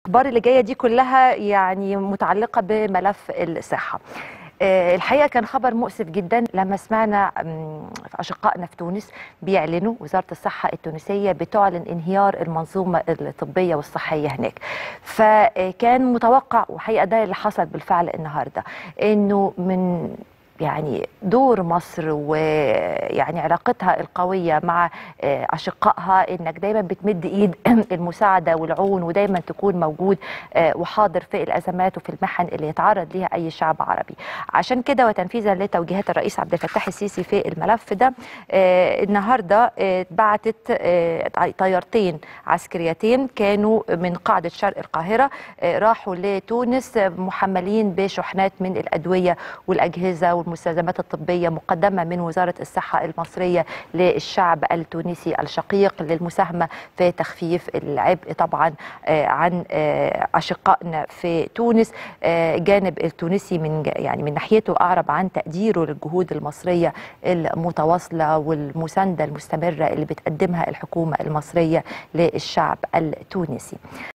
الاخبار اللي جايه دي كلها يعني متعلقه بملف الصحه آه، الحقيقه كان خبر مؤسف جدا لما سمعنا مم، اشقائنا في تونس بيعلنوا وزاره الصحه التونسيه بتعلن انهيار المنظومه الطبيه والصحيه هناك فكان متوقع وحقيقه ده اللي حصل بالفعل النهارده انه من يعني دور مصر ويعني علاقتها القوية مع آه، أشقائها إنك دايما بتمد إيد المساعدة والعون ودايما تكون موجود آه، وحاضر في الأزمات وفي المحن اللي يتعرض ليها أي شعب عربي عشان كده وتنفيذا لتوجيهات الرئيس عبد الفتاح السيسي في الملف ده آه، النهاردة آه، بعتت آه، طيارتين عسكريتين كانوا من قاعدة شرق القاهرة آه، راحوا لتونس آه، محملين بشحنات من الأدوية والأجهزة والمستلزمات الطبية مقدمة من وزارة الصحة المصرية للشعب التونسي الشقيق للمساهمة في تخفيف العبء طبعا آه، عن آه، أشقائنا في تونس آه، جانب التونسي من ج- يعني من ناحيته أعرب عن تقديره للجهود المصرية المتواصلة والمساندة المستمرة اللي بتقدمها الحكومة المصرية للشعب التونسي